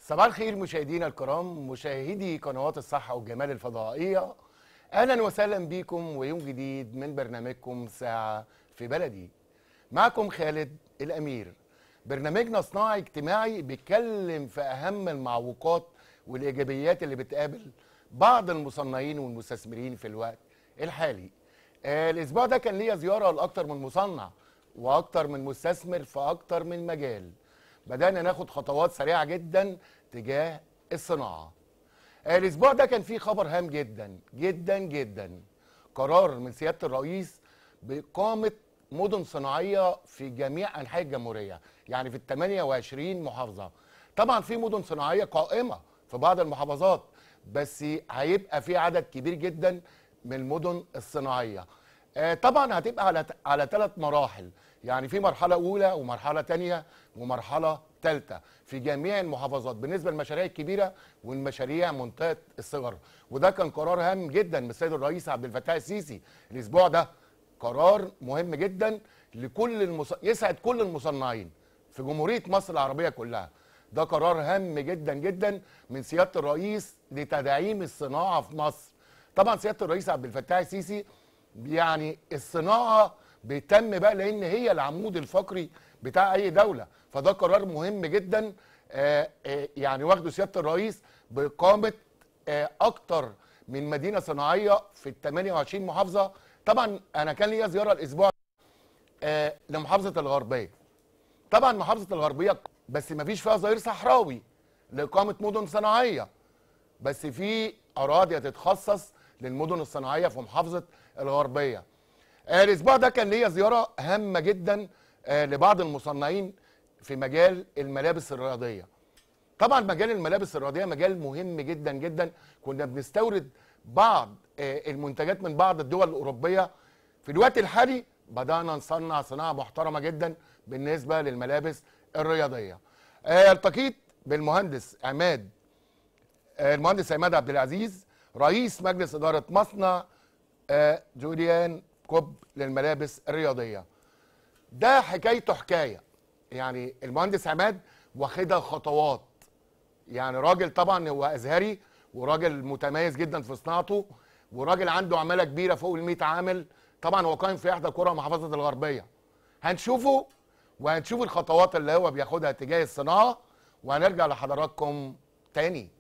صباح الخير مشاهدينا الكرام مشاهدي قنوات الصحة والجمال الفضائية أهلا وسهلا بكم ويوم جديد من برنامجكم ساعة في بلدي معكم خالد الأمير برنامجنا صناعي اجتماعي بيتكلم في أهم المعوقات والإيجابيات اللي بتقابل بعض المصنعين والمستثمرين في الوقت الحالي آه، الأسبوع ده كان ليا زيارة لأكتر من مصنع وأكتر من مستثمر في أكتر من مجال بدأنا ناخد خطوات سريعة جدا تجاه الصناعة آه، الأسبوع ده كان فيه خبر هام جدا جدا جدا قرار من سيادة الرئيس بإقامة مدن صناعية في جميع أنحاء الجمهورية يعني في ال 28 محافظة طبعا في مدن صناعية قائمة في بعض المحافظات بس هيبقى في عدد كبير جدا من المدن الصناعية آه، طبعا هتبقى على على ثلاث مراحل يعني في مرحلة أولى ومرحلة تانية ومرحلة ثالثة في جميع المحافظات بالنسبة للمشاريع الكبيرة والمشاريع منطقة الصغر وده كان قرار هام جدا من السيد الرئيس عبد الفتاح السيسي الأسبوع ده قرار مهم جدا لكل المص... يسعد كل المصنعين في جمهورية مصر العربية كلها ده قرار هام جدا جدا من سيادة الرئيس لتدعيم الصناعة في مصر طبعا سيادة الرئيس عبد الفتاح السيسي يعني الصناعة بيتم بقى لان هي العمود الفقري بتاع اي دولة فده قرار مهم جدا آه، آه، يعني واخده سيادة الرئيس بإقامة آه، اكتر من مدينة صناعية في ال 28 محافظة طبعا انا كان ليا زيارة الاسبوع آه، لمحافظة الغربية طبعا محافظة الغربية بس ما فيش فيها ظهير صحراوي لإقامة مدن صناعية بس في أراضي هتتخصص للمدن الصناعية في محافظة الغربية آه، الأسبوع ده كان ليا زيارة هامة جدا آه، لبعض المصنعين في مجال الملابس الرياضية طبعا مجال الملابس الرياضية مجال مهم جدا جدا كنا بنستورد بعض آه، المنتجات من بعض الدول الأوروبية في الوقت الحالي بدأنا نصنع صناعة محترمة جدا بالنسبة للملابس الرياضية آه، التقيت بالمهندس عماد آه، المهندس عماد عبد العزيز رئيس مجلس إدارة مصنع آه، جوليان كوب للملابس الرياضية ده حكايته حكاية يعني المهندس عماد واخدها خطوات يعني راجل طبعا هو ازهري وراجل متميز جدا في صناعته وراجل عنده عماله كبيره فوق ال 100 عامل طبعا هو قائم في احدى قرى محافظه الغربيه هنشوفه وهنشوف الخطوات اللي هو بياخدها تجاه الصناعه وهنرجع لحضراتكم تاني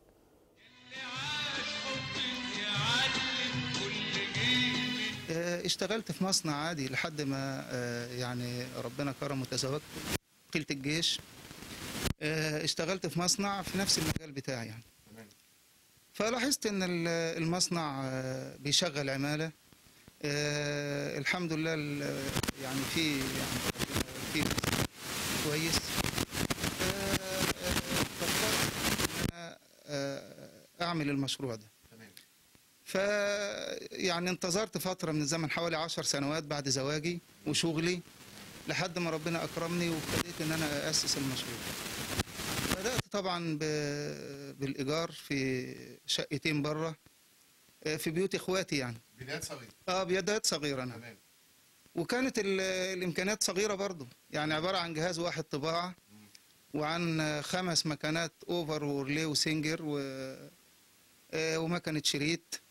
آه، اشتغلت في مصنع عادي لحد ما آه، يعني ربنا كرم وتزوجت قلت الجيش آه، اشتغلت في مصنع في نفس المجال بتاعي يعني فلاحظت ان ال- المصنع آه، بيشغل عمالة آه، الحمد لله ال- يعني في يعني في كويس آه، آه، فكرت ان انا آه، اعمل المشروع ده ف يعني انتظرت فترة من الزمن حوالي عشر سنوات بعد زواجي وشغلي لحد ما ربنا أكرمني وابتديت إن أنا أسس المشروع بدأت طبعا ب... بالإيجار في شقتين بره آه، في بيوت إخواتي يعني بداية صغيرة اه بيدات صغيرة نعم وكانت ال... الإمكانيات صغيرة برضو يعني عبارة عن جهاز واحد طباعة وعن آه، خمس مكانات أوفر ورلي وسينجر و... آه، ومكنة شريط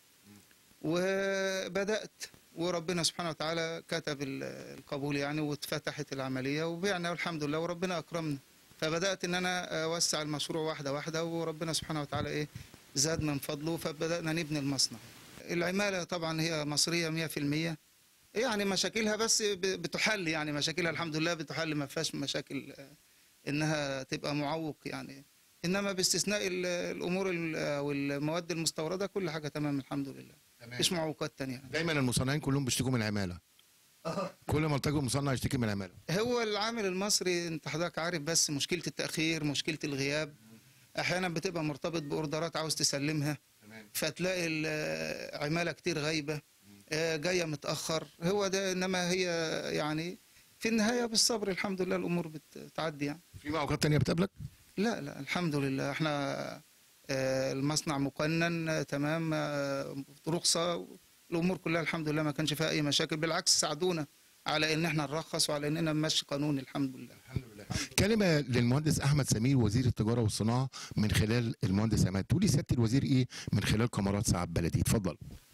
وبدأت وربنا سبحانه وتعالى كتب ال- القبول يعني واتفتحت العملية وبعنا والحمد لله وربنا أكرمنا فبدأت إن أنا أوسع المشروع واحدة واحدة وربنا سبحانه وتعالى إيه زاد من فضله فبدأنا نبني المصنع العمالة طبعا هي مصرية مية في المية يعني مشاكلها بس ب- بتحل يعني مشاكلها الحمد لله بتحل ما فيهاش مشاكل آه، إنها تبقى معوق يعني إنما باستثناء ال- الأمور ال- والمواد المستوردة كل حاجة تمام الحمد لله مفيش معوقات تانية يعني. دايما المصنعين كلهم بيشتكوا من العماله كل ما التقوا مصنع يشتكي من العماله هو العامل المصري انت حضرتك عارف بس مشكله التاخير مشكله الغياب احيانا بتبقى مرتبط باوردرات عاوز تسلمها فتلاقي العماله كتير غايبه آه، جايه متاخر هو ده انما هي يعني في النهايه بالصبر الحمد لله الامور بتعدي يعني في معوقات تانية بتقابلك لا لا الحمد لله احنا آه، المصنع مقنن آه، تمام آه، رخصه الامور كلها الحمد لله ما كانش فيها اي مشاكل بالعكس ساعدونا على ان احنا نرخص وعلى اننا نمشي قانون الحمد لله كلمه للمهندس احمد سمير وزير التجاره والصناعه من خلال المهندس عماد تقولي سياده الوزير ايه من خلال كاميرات ساعه بلدي اتفضل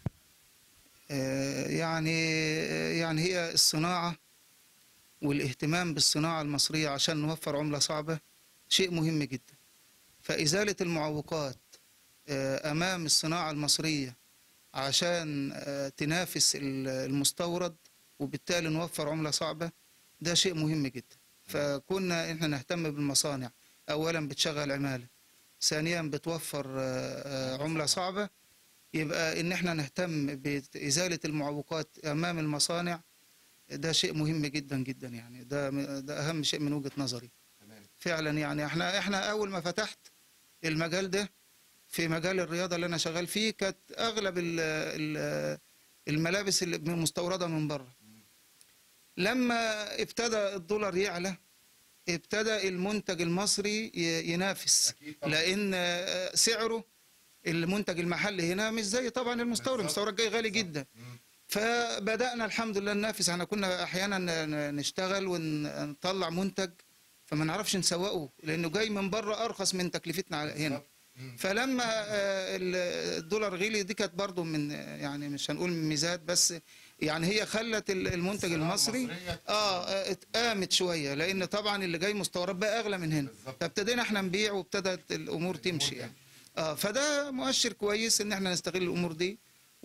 آه، يعني يعني هي الصناعة والاهتمام بالصناعة المصرية عشان نوفر عملة صعبة شيء مهم جدا فإزالة المعوقات آه، أمام الصناعة المصرية عشان آه، تنافس ال- المستورد وبالتالي نوفر عملة صعبة ده شيء مهم جدا فكنا احنا نهتم بالمصانع أولا بتشغل عمالة ثانيا بتوفر آه، آه، عملة صعبة يبقى ان احنا نهتم بازاله المعوقات امام المصانع ده شيء مهم جدا جدا يعني ده ده اهم شيء من وجهه نظري فعلا يعني احنا احنا اول ما فتحت المجال ده في مجال الرياضه اللي انا شغال فيه كانت اغلب ال ال الملابس اللي مستورده من بره لما ابتدى الدولار يعلى ابتدى المنتج المصري ي- ينافس لان آه، سعره المنتج المحلي هنا مش زي طبعا المستورد المستورد جاي غالي جدا فبدانا الحمد لله ننافس احنا كنا احيانا ن- ن- نشتغل ونطلع منتج فما نعرفش نسوقه لانه جاي من بره ارخص من تكلفتنا على- هنا فلما آه، ال- الدولار غلي دي كانت برضو من يعني مش هنقول من ميزات بس يعني هي خلت ال- المنتج المصري اه آه، اتقامت شويه لان طبعا اللي جاي مستورد بقى اغلى من هنا فابتدينا احنا نبيع وابتدت الامور تمشي يعني اه فده مؤشر كويس ان احنا نستغل الامور دي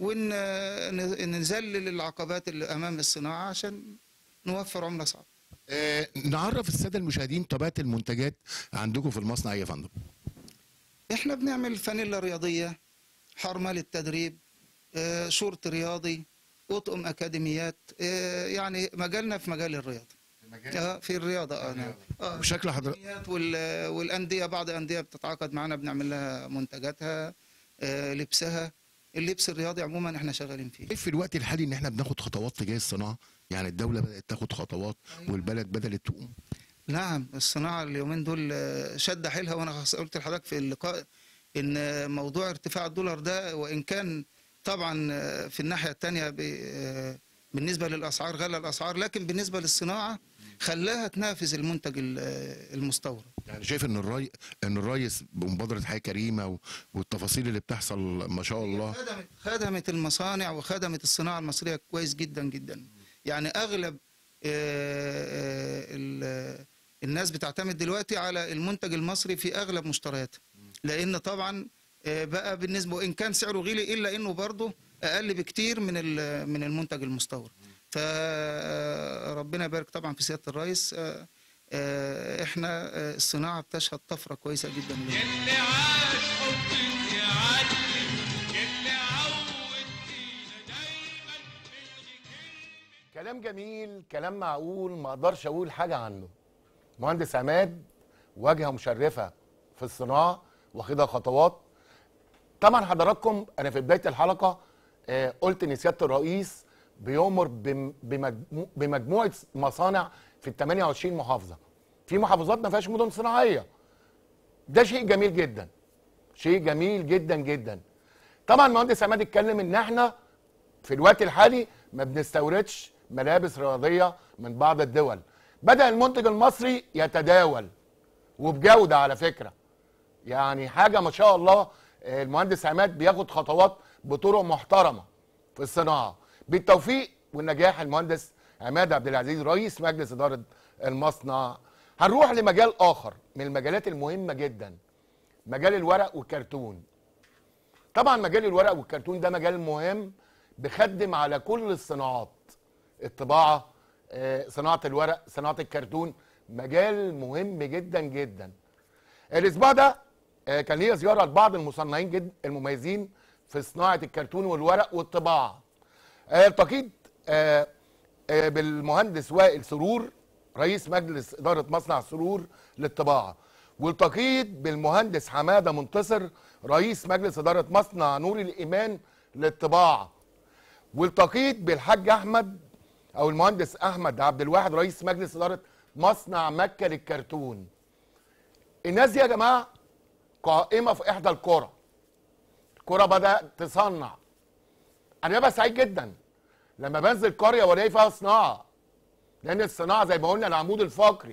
ونذلل العقبات اللي امام الصناعه عشان نوفر عمله صعبه آه نعرف الساده المشاهدين طبيعه المنتجات عندكم في المصنع إيه يا فندم احنا بنعمل فانيلا رياضيه حرمه للتدريب آه، شورت رياضي اطقم اكاديميات آه، يعني مجالنا في مجال الرياضه آه، في الرياضه اه نعم آه، بشكل حضرتك الأكاديميات وال- والانديه بعض الانديه بتتعاقد معنا بنعمل لها منتجاتها آه، لبسها اللبس الرياضي عموما احنا شغالين فيه في الوقت الحالي ان احنا بناخد خطوات تجاه الصناعه يعني الدوله بدات تاخد خطوات والبلد بدات تقوم نعم الصناعة اليومين دول آه، شد حيلها وأنا خص- قلت لحضرتك في اللقاء إن آه، موضوع ارتفاع الدولار ده وإن كان طبعا آه، في الناحية التانية ب- آه، بالنسبة للأسعار غلى الأسعار لكن بالنسبة للصناعة خلاها تنافس المنتج ال- آه، المستورد يعني شايف ان الري ان الريس بمبادره حياه كريمه و- والتفاصيل اللي بتحصل ما شاء الله خدمت خدمت المصانع وخدمت الصناعة المصرية كويس جدا جدا يعني أغلب آه، آه، ال- الناس بتعتمد دلوقتي على المنتج المصري في أغلب مشترياتها لأن طبعا آه، بقى بالنسبة وإن كان سعره غلي إلا إنه برضه أقل بكتير من ال- من المنتج المستورد فربنا يبارك طبعا في سيادة الرئيس آه، آه، احنا آه، الصناعة بتشهد طفرة كويسة جدا اليوم. اللي عاش حبك يعلم اللي عودتينا دايما نلغي كلمة كلام جميل كلام معقول ما اقدرش اقول حاجه عنه مهندس عماد واجهه مشرفه في الصناعه واخدها خطوات طبعا حضراتكم انا في بدايه الحلقه آه، قلت ان سياده الرئيس بيؤمر بم- بمجمو- بمجموعه مصانع في ال 28 محافظه في محافظات ما فيهاش مدن صناعيه ده شيء جميل جدا شيء جميل جدا جدا طبعا المهندس عماد اتكلم ان احنا في الوقت الحالي ما بنستوردش ملابس رياضيه من بعض الدول بدا المنتج المصري يتداول وبجوده على فكره يعني حاجه ما شاء الله آه، المهندس عماد بياخد خطوات بطرق محترمه في الصناعه بالتوفيق والنجاح المهندس عماد عبد العزيز رئيس مجلس اداره المصنع هنروح لمجال اخر من المجالات المهمه جدا مجال الورق والكرتون طبعا مجال الورق والكرتون ده مجال مهم بيخدم على كل الصناعات الطباعه آه، صناعه الورق صناعه الكرتون مجال مهم جدا جدا الاسبوع ده آه، كان ليا زياره لبعض المصنعين جد المميزين في صناعه الكرتون والورق والطباعه آه، التقيت آه، آه، بالمهندس وائل سرور رئيس مجلس اداره مصنع سرور للطباعه والتقيت بالمهندس حماده منتصر رئيس مجلس اداره مصنع نور الايمان للطباعه والتقيت بالحاج احمد او المهندس احمد عبد الواحد رئيس مجلس اداره مصنع مكه للكرتون الناس دي يا جماعه قائمه في احدى القرى القرى بدات تصنع انا ببقى سعيد جدا لما بنزل قريه والاقي فيها صناعه لان الصناعه زي ما قلنا العمود الفقري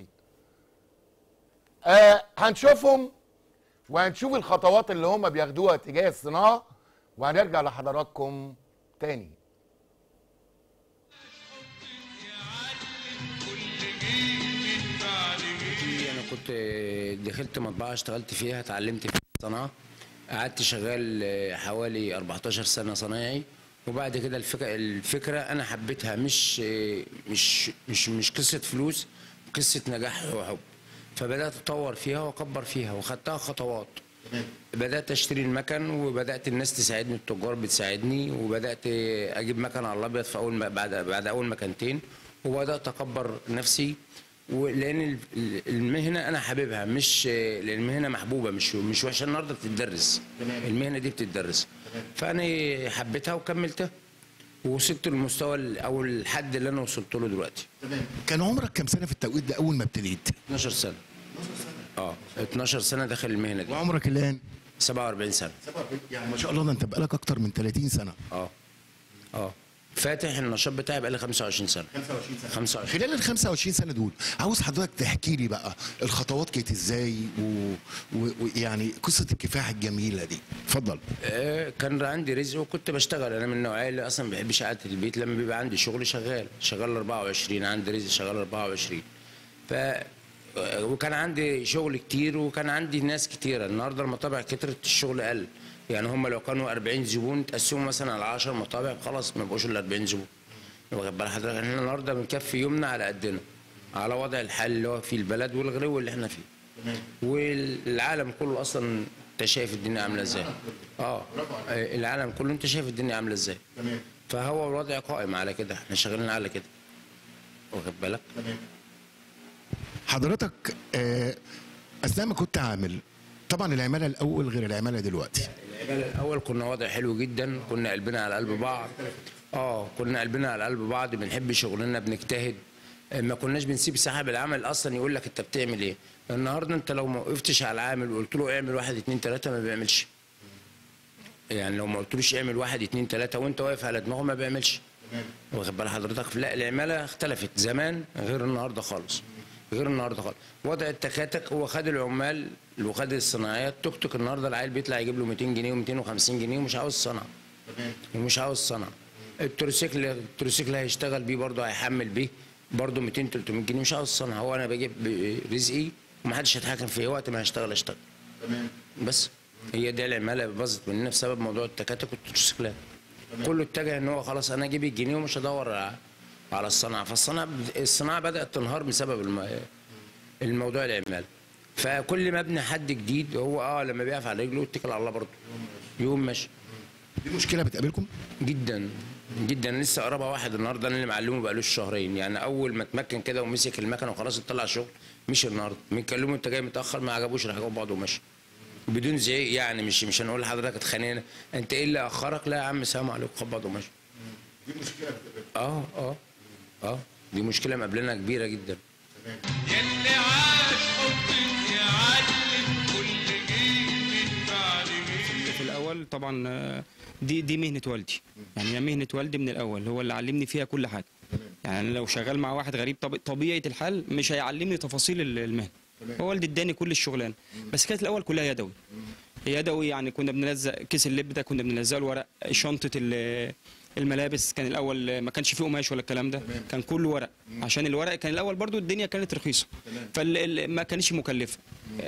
آه هنشوفهم وهنشوف الخطوات اللي هم بياخدوها تجاه الصناعه وهنرجع لحضراتكم تاني انا كنت دخلت مطبعه اشتغلت فيها اتعلمت في الصناعه قعدت شغال حوالي 14 سنه صنايعي وبعد كده الفكره الفكره انا حبيتها مش مش مش مش قصه فلوس قصه نجاح وحب فبدات اطور فيها واكبر فيها وخدتها خطوات بدات اشتري المكن وبدات الناس تساعدني التجار بتساعدني وبدات اجيب مكن على الابيض في اول ما- بعد بعد اول مكانتين وبدات اكبر نفسي ولان ال- ال- المهنه انا حاببها مش لان المهنه محبوبه مش مش وحشه النهارده بتدرس المهنه دي بتدرس فانا حبيتها وكملتها ووصلت للمستوى ال- او الحد اللي انا وصلت له دلوقتي كان عمرك كام سنه في التوقيت ده اول ما ابتديت 12 سنه اه 12 سنه داخل المهنه دي وعمرك الان 47 سنه يعني ما شاء الله ده انت بقالك اكتر من 30 سنه اه اه فاتح النشاط بتاعي بقالي 25 سنه 25 سنه 25 خلال ال 25 سنه دول عاوز حضرتك تحكي لي بقى الخطوات كانت ازاي ويعني و... ويعني قصه الكفاح الجميله دي اتفضل آه، كان عندي رزق وكنت بشتغل انا من النوعيه اللي اصلا ما بحبش قعده البيت لما بيبقى عندي شغل شغال شغال 24 عندي رزق شغال 24 ف آه، وكان عندي شغل كتير وكان عندي ناس كتيره النهارده المطابع كترت الشغل قل يعني هم لو كانوا 40 زبون تقسموا مثلا على 10 مطابع خلاص ما يبقوش الا 40 زبون واخد بال حضرتك احنا النهارده بنكفي يومنا على قدنا على وضع الحال اللي هو فيه البلد والغلو اللي احنا فيه والعالم كله اصلا انت شايف الدنيا عامله ازاي اه العالم كله انت شايف الدنيا عامله ازاي فهو الوضع قائم على كده احنا شغالين على كده واخد بالك حضرتك آه، اثناء ما كنت عامل طبعا العماله الاول غير العماله دلوقتي العمالة الاول كنا وضع حلو جدا كنا قلبنا على قلب بعض اه كنا قلبنا على قلب بعض بنحب شغلنا بنجتهد آه، ما كناش بنسيب صاحب العمل اصلا يقول لك انت بتعمل ايه النهارده انت لو ما وقفتش على العامل وقلت له اعمل واحد اتنين تلاته ما بيعملش يعني لو ما قلتلوش اعمل واحد اتنين تلاته وانت واقف على دماغه ما بيعملش واخد بال حضرتك لا العماله اختلفت زمان غير النهارده خالص غير النهارده خالص وضع التكاتك هو خد العمال وخد الصناعيات توك توك النهارده العيل بيطلع يجيب له 200 جنيه و250 جنيه ومش عاوز صنعه ومش عاوز صنعه التروسيكل التروسيكل هيشتغل بيه برضه هيحمل بيه برضه 200 300 جنيه مش عاوز صنعه هو انا بجيب رزقي ومحدش هيتحكم فيا وقت ما هشتغل اشتغل بس هي دي العماله باظت مننا بسبب موضوع التكاتك والتروسيكلات كله اتجه ان هو خلاص انا اجيب الجنيه ومش هدور على- على الصناعه فالصناعه الصناعه بدات تنهار بسبب الم... الموضوع العماله فكل ما ابني حد جديد هو اه لما بيقف على رجله يتكل على الله برضه يقوم ماشي دي مشكله بتقابلكم جدا جدا أنا لسه قرابه واحد النهارده انا اللي معلمه بقالوش شهرين يعني اول ما اتمكن كده ومسك المكنه وخلاص اطلع شغل مشي النهارده بنكلمه انت جاي متاخر ما عجبوش راح جاب بعضه ومشي بدون زعيق يعني مش مش هنقول لحضرتك اتخانقنا انت ايه اللي اخرك لا يا عم سلام عليكم خد بعضه ومشي دي مشكله اه اه اه دي مشكله مقابلنا كبيره جدا يلي عاش حبك يعلم كل جيل من بعد جيل في الاول طبعا آه، دي دي مهنه والدي يعني هي مهنه والدي من الاول هو اللي علمني فيها كل حاجه يعني أنا لو شغال مع واحد غريب طب طبيعه الحال مش هيعلمني تفاصيل ال- المهنه هو والدي اداني كل الشغلانه بس كانت الاول كلها يدوي يدوي يعني كنا بنلزق كيس اللب ده كنا بنلزقه الورق شنطه ال- الملابس كان الاول ما كانش فيه قماش ولا الكلام ده كان كله ورق عشان الورق كان الاول برضو الدنيا كانت رخيصه فما كانش مكلفه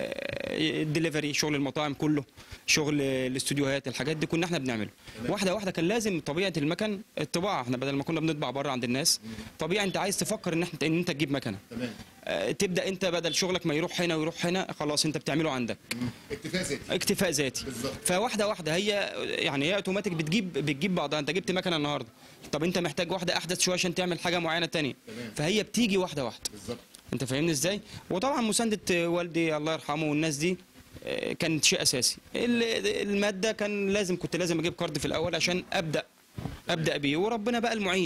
آه، الدليفري شغل المطاعم كله شغل الاستوديوهات الحاجات دي كنا احنا بنعمله واحده واحده كان لازم طبيعه المكن الطباعه احنا بدل ما كنا بنطبع بره عند الناس طبيعي انت عايز تفكر ان احنا ان انت تجيب مكنه آه، تبدا انت بدل شغلك ما يروح هنا ويروح هنا خلاص انت بتعمله عندك اكتفاء ذاتي اكتفاء ذاتي فواحده واحده هي يعني هي اوتوماتيك بتجيب بتجيب بعضها انت جبت مكنه النهارده طب انت محتاج واحده احدث شويه عشان تعمل حاجه معينه تانية فهي بتيجي واحده واحده بالظبط انت فاهمني ازاي وطبعا مسانده والدي الله يرحمه والناس دي آه، كانت شيء اساسي ال- الماده كان لازم كنت لازم اجيب كارد في الاول عشان ابدا ابدا بيه وربنا بقى المعين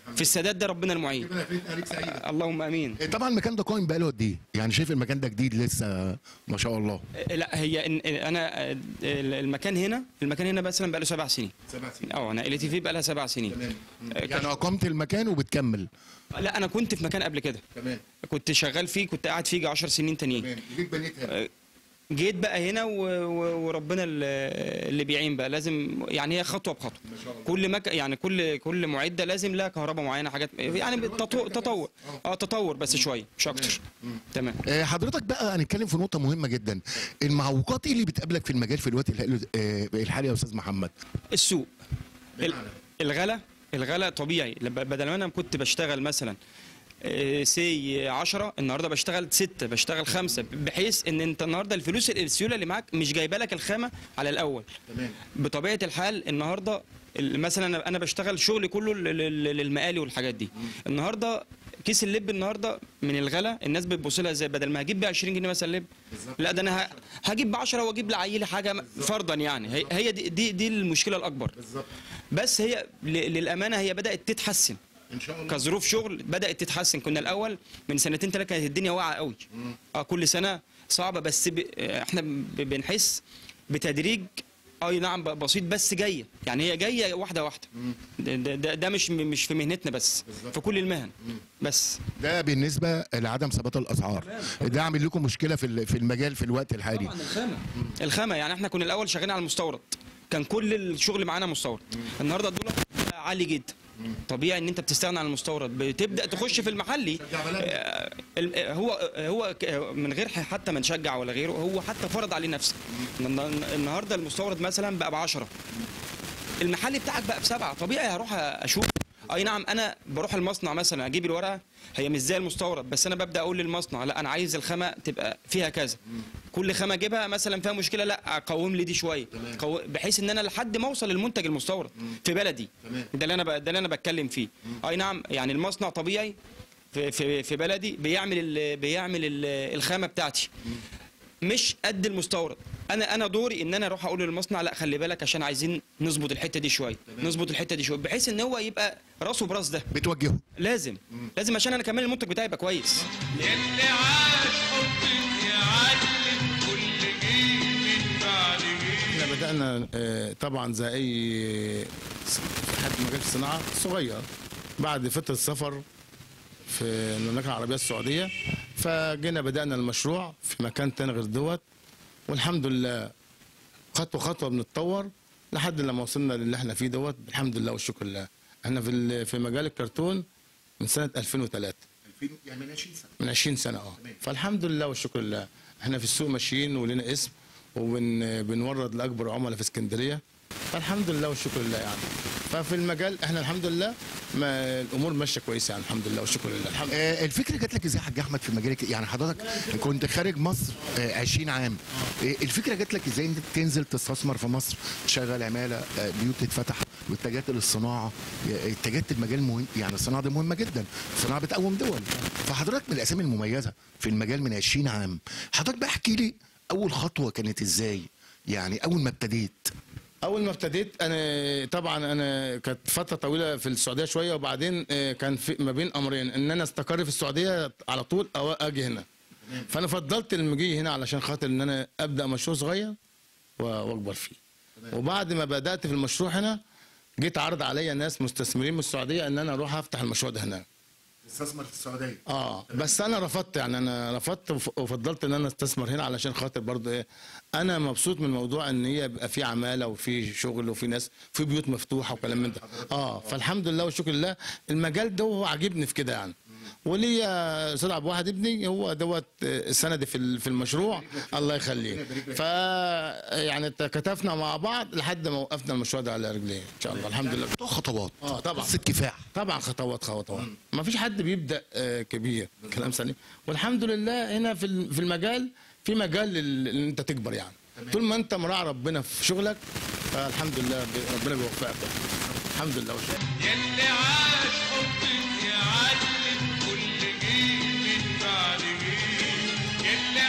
في السداد ده ربنا المعين ربنا يخليك عليك سعيد اللهم امين طبعا المكان ده قائم بقاله قد ايه؟ يعني شايف المكان ده جديد لسه ما شاء الله لا هي إن- انا المكان هنا المكان هنا مثلا بقى له سبع سنين سبع سنين اه انا ال تي في بقى لها سبع سنين يعني اقمت المكان وبتكمل لا انا كنت في مكان قبل كده تمام كنت شغال فيه كنت قاعد فيه 10 سنين تانيين تمام جيت بنيت هنا جيت بقى هنا و... و... وربنا ال- اللي بيعين بقى لازم يعني هي خطوه بخطوه كل مك... يعني كل كل معده لازم لها كهرباء معينه حاجات يعني تطو... تطور اه تطور بس شويه مش اكتر تمام آه، حضرتك بقى هنتكلم في نقطة مهمة جدا المعوقات ايه اللي بتقابلك في المجال في الوقت الحالي- آه، الحالي يا استاذ محمد؟ السوق ال- بمعنى؟ الغلا الغلا طبيعي لب- بدل ما انا كنت بشتغل مثلا آه، سي 10 النهارده بشتغل 6 بشتغل 5 بحيث ان انت النهارده الفلوس السيوله اللي معاك مش جايبه لك الخامه على الاول تمام بطبيعه الحال النهارده ال- مثلا انا انا بشتغل شغلي كله لل- لل- للمقالي والحاجات دي النهارده كيس اللب النهارده من الغلا الناس بتبص لها ازاي بدل ما هجيب ب 20 جنيه مثلا لب لا ده انا ه- هجيب ب 10 واجيب لعيلي حاجه م- فرضا يعني هي- هي دي دي, دي المشكله الاكبر بالظبط بس هي ل- للامانه هي بدات تتحسن ان شاء الله كظروف شغل بدات تتحسن كنا الاول من سنتين ثلاثه كانت الدنيا واقعه قوي اه كل سنه صعبه بس ب... احنا ب... بنحس بتدريج اي نعم ب- بسيط بس جايه يعني هي جايه واحده واحده ده, ده, ده, ده مش مش في مهنتنا بس في كل المهن بس ده بالنسبة لعدم ثبات الاسعار ده عامل لكم مشكلة في ال- في المجال في الوقت الحالي طبعا الخامه الخامه يعني احنا كنا الاول شغالين على المستورد كان كل الشغل معانا مستورد النهارده الدولار عالي جدا طبيعي ان انت بتستغنى عن المستورد بتبدا تخش في المحلي آه، ال- آه، هو هو ك- من غير حتى ما نشجع ولا غيره هو حتى فرض عليه نفسه الن- النهارده المستورد مثلا بقى ب 10 المحلي بتاعك بقى بسبعه طبيعي هروح اشوف اي نعم انا بروح المصنع مثلا اجيب الورقه هي مش زي المستورد بس انا ببدا اقول للمصنع لا انا عايز الخامه تبقى فيها كذا كل خامه اجيبها مثلا فيها مشكله لا قوم لي دي شويه قو... بحيث ان انا لحد ما اوصل للمنتج المستورد في بلدي ده اللي انا ب... ده اللي انا بتكلم فيه اي نعم يعني المصنع طبيعي في في, في بلدي بيعمل ال... بيعمل ال... الخامه بتاعتي مش قد المستورد انا انا دوري ان انا اروح اقول للمصنع لا خلي بالك عشان عايزين نظبط الحته دي شويه نظبط الحته دي شويه بحيث ان هو يبقى راسه براس ده بتوجهه لازم لازم عشان انا كمان المنتج بتاعي يبقى كويس يلي عاش حبك يعلم كل جيل من بعد جيل احنا بدأنا آه، طبعا زي أي س- حد مجال الصناعة صغير بعد فترة سفر في المملكة العربية السعودية فجينا بدأنا المشروع في مكان تاني غير دوت والحمد لله خطوة خطوة بنتطور لحد لما وصلنا للي احنا فيه دوت الحمد لله والشكر لله احنا في ال- في مجال الكرتون من سنة 2003 يعني من 20 سنة من 20 سنه اه فالحمد لله والشكر لله احنا في السوق ماشيين ولنا اسم وبنورد لاكبر عملاء في اسكندريه فالحمد لله والشكر لله يعني ففي المجال احنا الحمد لله ما الامور ماشيه كويسه يعني الحمد لله والشكر لله الحمد لله آه، الفكره جات لك ازاي يا حاج احمد في مجالك يعني حضرتك كنت خارج مصر آه، 20 عام آه، الفكره جات لك ازاي انت تنزل تستثمر في مصر تشغل عماله آه، بيوت تتفتح واتجهت للصناعه آه، اتجهت المجال مهم يعني الصناعه دي مهمه جدا الصناعه بتقوم دول فحضرتك من الاسامي المميزه في المجال من 20 عام حضرتك بقى احكي لي اول خطوه كانت ازاي يعني اول ما ابتديت اول ما ابتديت انا طبعا انا كانت فتره طويله في السعوديه شويه وبعدين آه، كان في ما بين امرين ان انا استقر في السعوديه على طول او اجي هنا فانا فضلت المجي هنا علشان خاطر ان انا ابدا مشروع صغير و- واكبر فيه وبعد ما بدات في المشروع هنا جيت عرض عليا ناس مستثمرين من السعوديه ان انا اروح افتح المشروع ده هناك استثمر في السعوديه اه بس انا رفضت يعني انا رفضت وف- وفضلت ان انا استثمر هنا علشان خاطر برضه ايه انا مبسوط من موضوع ان هي يبقى في عماله وفي شغل وفي ناس في بيوت مفتوحه وكلام من ده اه فالحمد لله والشكر لله المجال ده هو عاجبني في كده يعني وليا استاذ عبد الواحد ابني هو دوت آه، سندي في ال- في المشروع الله يخليه ف يعني تكاتفنا مع بعض لحد ما وقفنا المشروع ده على رجليه ان شاء الله الحمد لله خطوات اه طبعا قصه كفاح طبعا خطوات خطوات ما فيش حد بيبدا آه، كبير كلام سليم والحمد لله هنا في ال- في المجال في مجال لل- ان انت تكبر يعني طول ما انت مراعي ربنا في شغلك فالحمد لله ب- ربنا بيوفقك الحمد لله والشكر يلي عاش حبك يعلم كل جيل من بعد جيل يلي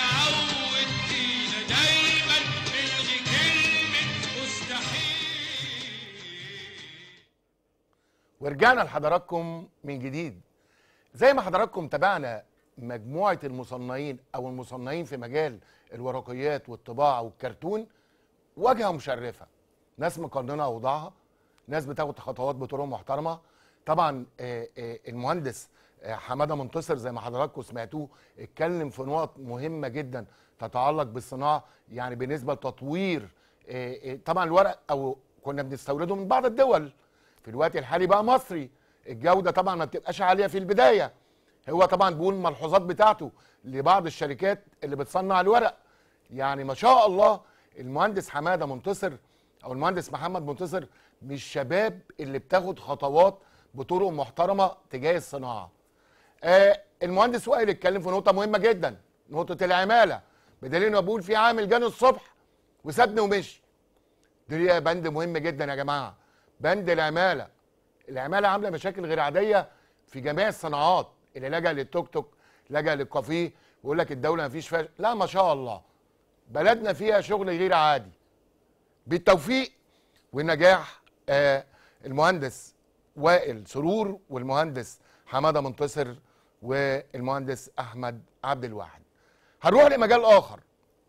عودتينا دايما نلغي كلمة مستحيل ورجعنا لحضراتكم من جديد زي ما حضراتكم تابعنا مجموعة المصنعين أو المصنعين في مجال الورقيات والطباعة والكرتون واجهة مشرفة ناس مقننة أوضاعها ناس بتاخد خطوات بطرق محترمة طبعا آه، آه، المهندس آه، حمادة منتصر زي ما حضراتكم سمعتوه اتكلم في نقط مهمة جدا تتعلق بالصناعة يعني بالنسبة لتطوير آه، آه، طبعا الورق أو كنا بنستورده من بعض الدول في الوقت الحالي بقى مصري الجودة طبعا ما بتبقاش عالية في البداية هو طبعا بيقول الملحوظات بتاعته لبعض الشركات اللي بتصنع الورق يعني ما شاء الله المهندس حماده منتصر او المهندس محمد منتصر من الشباب اللي بتاخد خطوات بطرق محترمه تجاه الصناعه. آه المهندس وائل اتكلم في نقطه مهمه جدا نقطه العماله بدليل انه بقول في عامل جاني الصبح وسابني ومشي. دي بند مهم جدا يا جماعه بند العماله العماله عامله مشاكل غير عاديه في جميع الصناعات اللي لجأ للتوك توك لجأ للكافيه ويقول لك الدوله ما فيش فيها لا ما شاء الله بلدنا فيها شغل غير عادي بالتوفيق والنجاح آه المهندس وائل سرور والمهندس حماده منتصر والمهندس احمد عبد الواحد هنروح لمجال اخر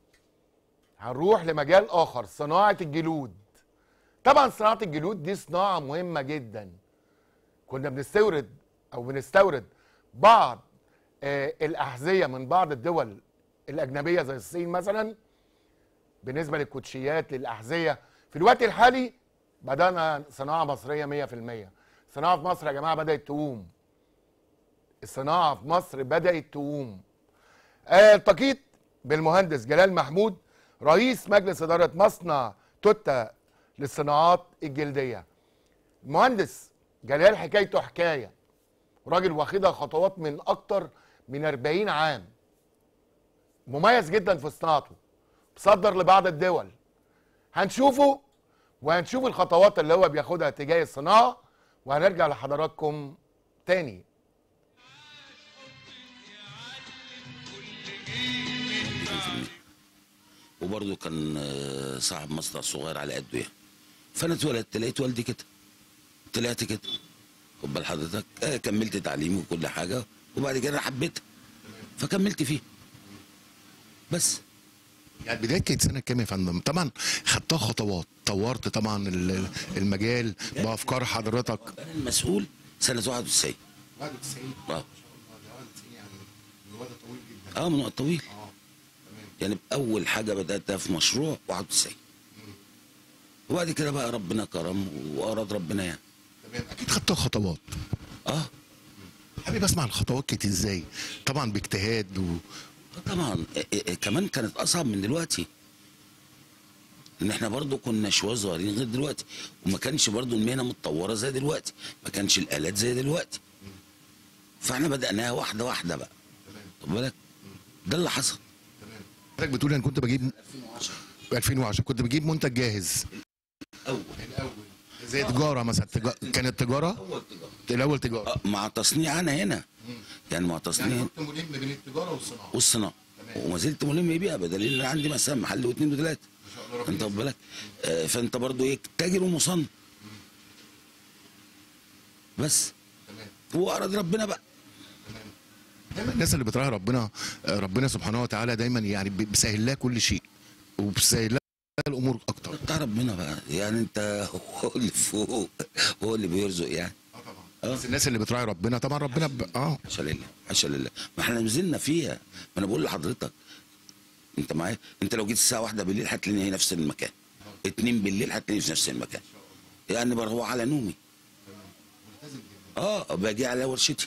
هنروح لمجال اخر صناعه الجلود طبعا صناعه الجلود دي صناعه مهمه جدا كنا بنستورد او بنستورد بعض آه الاحذيه من بعض الدول الاجنبيه زي الصين مثلا بالنسبه للكوتشيات للاحذيه في الوقت الحالي بدانا صناعه مصريه 100% الصناعه في مصر يا جماعه بدات تقوم الصناعه في مصر بدات تقوم آه، التقيت بالمهندس جلال محمود رئيس مجلس اداره مصنع توتا للصناعات الجلديه المهندس جلال حكايته حكايه راجل واخدها خطوات من اكتر من 40 عام مميز جدا في صناعته صدر لبعض الدول هنشوفه وهنشوف الخطوات اللي هو بياخدها تجاه الصناعه وهنرجع لحضراتكم تاني وبرضه كان آه، صاحب مصنع صغير على قده يعني فانا اتولدت لقيت والدي كده طلعت كده خد بال حضرتك آه كملت تعليمي وكل حاجه وبعد كده أنا حبيتها فكملت فيه بس يعني بدايه كانت سنه كام يا فندم؟ طبعا خدتها خطوات طورت طبعا ال- المجال بافكار حضرتك انا المسؤول سنه 91 91 اه يعني الوضع طويل جدا اه من وقت طويل يعني اول حاجه بداتها في مشروع 91 وبعد كده بقى ربنا كرم واراد ربنا يعني تمام اكيد خدتها خطوات اه حابب اسمع الخطوات كانت ازاي طبعا باجتهاد و... طبعا إيه إيه كمان كانت اصعب من دلوقتي ان احنا برضو كنا شويه صغيرين غير دلوقتي وما كانش برضو المهنه متطوره زي دلوقتي ما كانش الالات زي دلوقتي فاحنا بداناها واحده واحده بقى خد بالك ده اللي حصل حضرتك بتقول انا كنت بجيب 2010 كنت بجيب منتج جاهز اول الاول زي تجاره مثلا تجا... كانت تجاره اول تجاره الاول تجاره آه، مع تصنيع انا هنا يعني مع تصنيع كنت ملم بين التجاره والصناعه والصناعه وما زلت ملم بيها بدليل ان أنا عندي مثلا محل واثنين وثلاثه انت واخد بالك آه، فانت برضو ايه تاجر ومصنع بس هو اراد ربنا بقى دايما الناس اللي بتراعي ربنا آه، ربنا سبحانه وتعالى دايما يعني بي- بيسهل لها كل شيء وبيسهل لها الامور اكتر بتاع ربنا بقى يعني انت هو اللي فوق هو اللي بيرزق يعني بس الناس اللي بتراعي ربنا طبعا ربنا ب... اه حاشا لله حاشا لله ما احنا نزلنا فيها ما انا بقول لحضرتك انت معايا انت لو جيت الساعه واحدة بالليل هتلاقيني هنا في نفس المكان اتنين بالليل هتلاقيني في نفس المكان يعني بروح على نومي اه باجي على ورشتي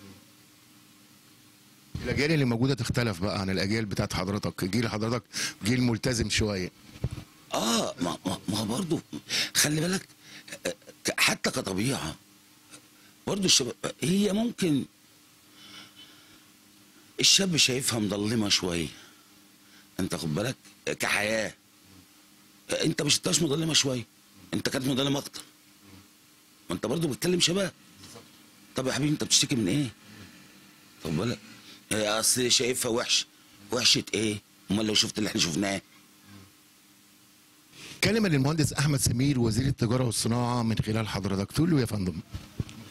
الاجيال اللي موجوده تختلف بقى عن الاجيال بتاعت حضرتك جيل حضرتك جيل ملتزم شويه اه ما ما, ما برضه خلي بالك آه، ك- حتى كطبيعه برضه الشباب هي ممكن الشاب شايفها مظلمه شويه انت خد بالك آه، كحياه آه، انت مش شفتهاش مظلمه شويه انت كانت مظلمه اكتر ما انت برضه بتكلم شباب طب يا حبيبي انت بتشتكي من ايه خد بالك آه، اصل شايفها وحشه وحشه ايه امال لو شفت اللي احنا شفناه كلمه للمهندس احمد سمير وزير التجاره والصناعه من خلال حضرتك تقول له يا فندم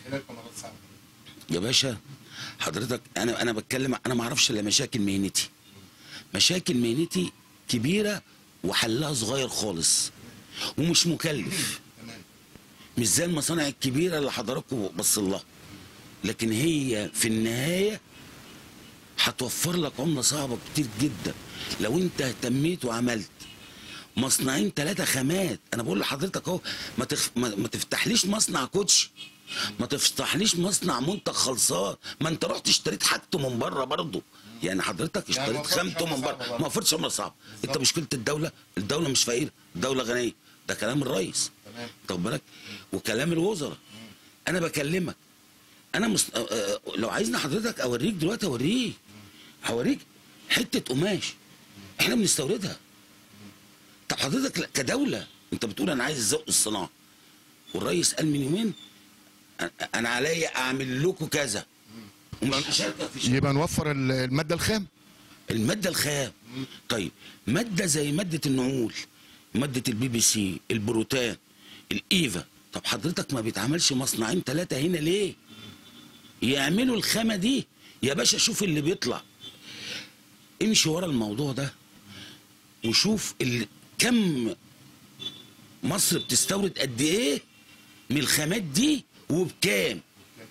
يا باشا حضرتك انا انا بتكلم انا ما اعرفش الا مشاكل مهنتي مشاكل مهنتي كبيره وحلها صغير خالص ومش مكلف مش زي المصانع الكبيره اللي حضراتكم بص لها لكن هي في النهايه هتوفر لك عمله صعبه كتير جدا لو انت اهتميت وعملت مصنعين ثلاثه خامات انا بقول لحضرتك اهو ما, تخ... ما... ما تفتحليش مصنع كوتشي ما تفتحليش مصنع منتج خلصان ما انت رحت اشتريت حاجته من بره برضه يعني حضرتك يعني ما اشتريت وفرتش خامته عملة من صعبة بره برضه. ما وفرتش عمله صعبه انت مشكله الدوله الدوله مش فقيره الدوله غنيه ده كلام الرئيس تمام. طب بالك وكلام الوزراء انا بكلمك انا مس... آه، آه، لو عايزني حضرتك اوريك دلوقتي اوريك هوريك حته قماش احنا بنستوردها طب حضرتك لا- كدوله انت بتقول انا عايز ازق الصناعه والرئيس قال من يومين أ- انا عليا اعمل لكم كذا ومش هشاركك في شيء. يبقى نوفر ال- الماده الخام الماده الخام طيب ماده زي ماده النعول ماده البي بي سي البروتان الايفا طب حضرتك ما بيتعملش مصنعين ثلاثه هنا ليه يعملوا الخامه دي يا باشا شوف اللي بيطلع امشي ورا الموضوع ده وشوف ال... كم مصر بتستورد قد ايه من الخامات دي وبكام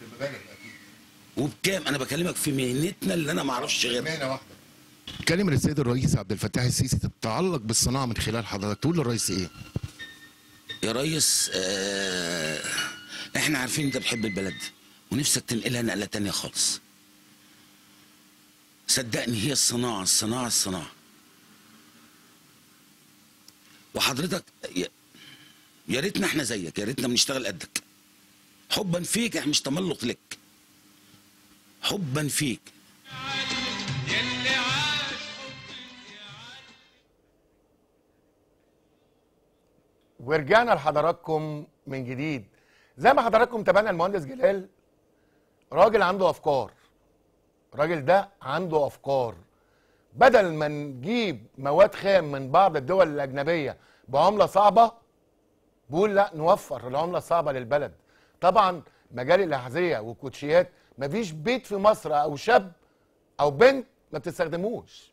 وبكام انا بكلمك في مهنتنا اللي انا ما اعرفش غيرها كلمة السيد الرئيس عبد الفتاح السيسي تتعلق بالصناعة من خلال حضرتك تقول للرئيس ايه؟ يا ريس آه احنا عارفين انت بتحب البلد دي ونفسك تنقلها نقله تانية خالص صدقني هي الصناعه الصناعه الصناعه وحضرتك يا- يا ريتنا احنا زيك يا ريتنا بنشتغل قدك حبا فيك احنا مش تملق لك حبا فيك يلي عاش ورجعنا لحضراتكم من جديد زي ما حضراتكم تابعنا المهندس جلال راجل عنده افكار الراجل ده عنده افكار بدل ما نجيب مواد خام من بعض الدول الاجنبيه بعمله صعبه بيقول لا نوفر العمله الصعبه للبلد طبعا مجال الاحذيه والكوتشيات مفيش بيت في مصر او شاب او بنت ما بتستخدموش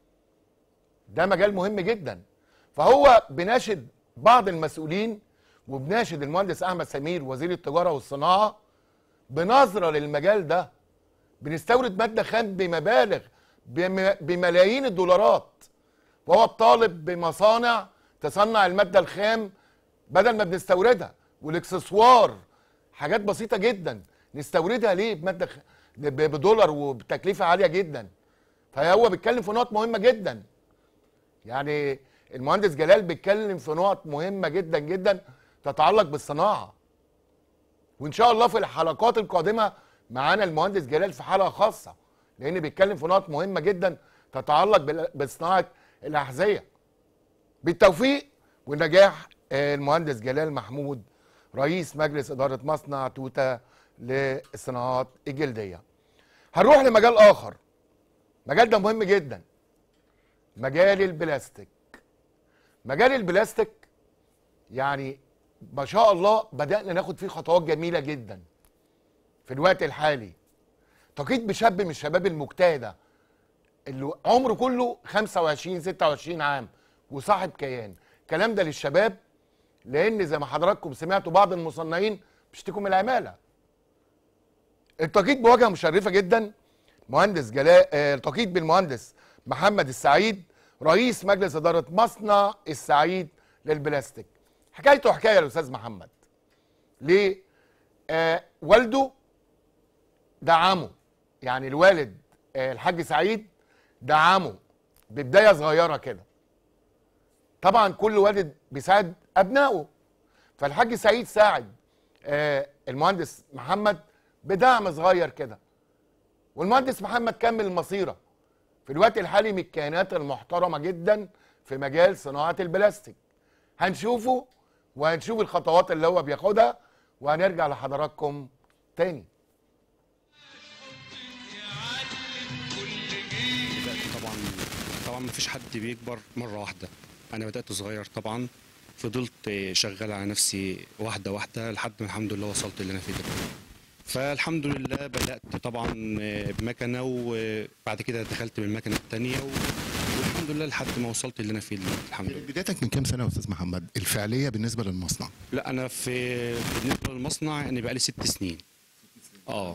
ده مجال مهم جدا فهو بناشد بعض المسؤولين وبناشد المهندس احمد سمير وزير التجاره والصناعه بنظره للمجال ده بنستورد ماده خام بمبالغ بم- بملايين الدولارات وهو الطالب بمصانع تصنع الماده الخام بدل ما بنستوردها والاكسسوار حاجات بسيطه جدا نستوردها ليه بماده خ... ب- بدولار وبتكلفه عاليه جدا فهو بيتكلم في نقط مهمه جدا يعني المهندس جلال بيتكلم في نقط مهمه جدا جدا تتعلق بالصناعه وان شاء الله في الحلقات القادمه معانا المهندس جلال في حلقه خاصه لان بيتكلم في نقط مهمه جدا تتعلق بال- بصناعه الاحذيه بالتوفيق والنجاح آه، المهندس جلال محمود رئيس مجلس اداره مصنع توتا للصناعات الجلديه هنروح لمجال اخر المجال ده مهم جدا مجال البلاستيك مجال البلاستيك يعني ما شاء الله بدأنا ناخد فيه خطوات جميلة جدا في الوقت الحالي تقيت بشاب من الشباب المجتهدة اللي عمره كله 25 26 عام وصاحب كيان الكلام ده للشباب لان زي ما حضراتكم سمعتوا بعض المصنعين بيشتكوا من العماله التقيت بواجهه مشرفه جدا مهندس جلال آه، التقيت بالمهندس محمد السعيد رئيس مجلس اداره مصنع السعيد للبلاستيك حكايته حكايه الاستاذ محمد ليه آه والده دعمه يعني الوالد آه الحاج سعيد دعمه ببدايه صغيره كده طبعا كل والد بيساعد ابنائه فالحاج سعيد ساعد آه المهندس محمد بدعم صغير كده والمهندس محمد كمل المسيره في الوقت الحالي من الكيانات المحترمه جدا في مجال صناعه البلاستيك هنشوفه وهنشوف الخطوات اللي هو بياخدها وهنرجع لحضراتكم تاني طبعا طبعا مفيش حد بيكبر مره واحده انا بدات صغير طبعا فضلت شغال على نفسي واحده واحده لحد ما الحمد لله وصلت اللي انا فيه ده فالحمد لله بدات طبعا آه، بمكنه وبعد كده دخلت بالمكنه الثانيه والحمد لله لحد ما وصلت اللي انا فيه دلوقتي الحمد لله بدايتك من كام سنه يا استاذ محمد الفعليه بالنسبه للمصنع لا انا في بالنسبه للمصنع يعني بقالي ست سنين اه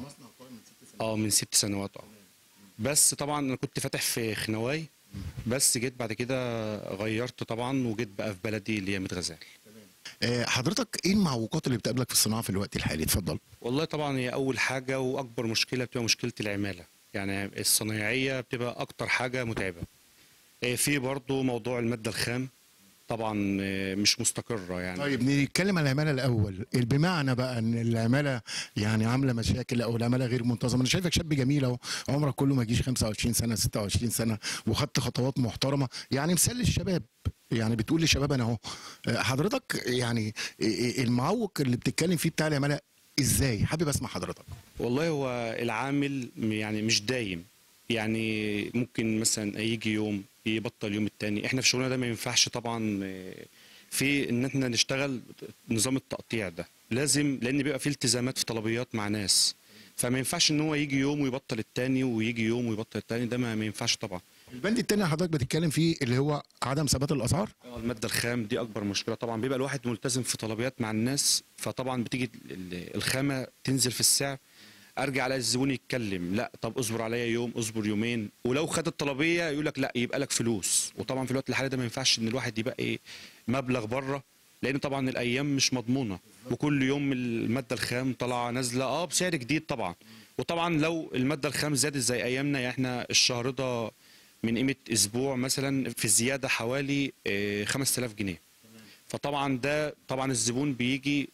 اه من ست سنوات اه بس طبعا انا كنت فاتح في خنواي بس جيت بعد كده غيرت طبعا وجيت بقى في بلدي اللي هي ميت غزال آه، حضرتك ايه المعوقات اللي بتقابلك في الصناعه في الوقت الحالي اتفضل والله طبعا هي اول حاجه واكبر مشكله بتبقى مشكله العماله يعني الصنايعيه بتبقى اكتر حاجه متعبه آه، في برضو موضوع الماده الخام طبعا آه، مش مستقره يعني طيب نتكلم عن العماله الاول بمعنى بقى ان العماله يعني عامله مشاكل او العماله غير منتظمه انا شايفك شاب جميل اهو عمرك كله ما يجيش 25 سنه 26 سنه وخدت خطوات محترمه يعني مثال للشباب يعني بتقول للشباب انا اهو آه، حضرتك يعني آه، المعوق اللي بتتكلم فيه بتاع العماله ازاي حابب اسمع حضرتك والله هو العامل يعني مش دايم يعني ممكن مثلا يجي يوم يبطل يوم التاني احنا في شغلنا ده ما ينفعش طبعا آه، في ان احنا نشتغل نظام التقطيع ده لازم لان بيبقى فيه التزامات في طلبيات مع ناس فما ينفعش ان هو يجي يوم ويبطل التاني ويجي يوم ويبطل التاني ده ما ما ينفعش طبعا البند التاني اللي حضرتك بتتكلم فيه اللي هو عدم ثبات الاسعار آه، الماده الخام دي اكبر مشكله طبعا بيبقى الواحد ملتزم في طلبيات مع الناس فطبعا بتيجي ال- الخامه تنزل في السعر ارجع الاقي الزبون يتكلم لا طب اصبر عليا يوم اصبر يومين ولو خد الطلبيه يقول لك لا يبقى لك فلوس وطبعا في الوقت الحالي ده ما ينفعش ان الواحد يبقى ايه مبلغ بره لان طبعا الايام مش مضمونه وكل يوم الماده الخام طالعه نازله اه بسعر جديد طبعا وطبعا لو الماده الخام زادت زي ايامنا يعني احنا الشهر ده من قيمه اسبوع مثلا في الزياده حوالي آه، 5000 جنيه فطبعا ده طبعا الزبون بيجي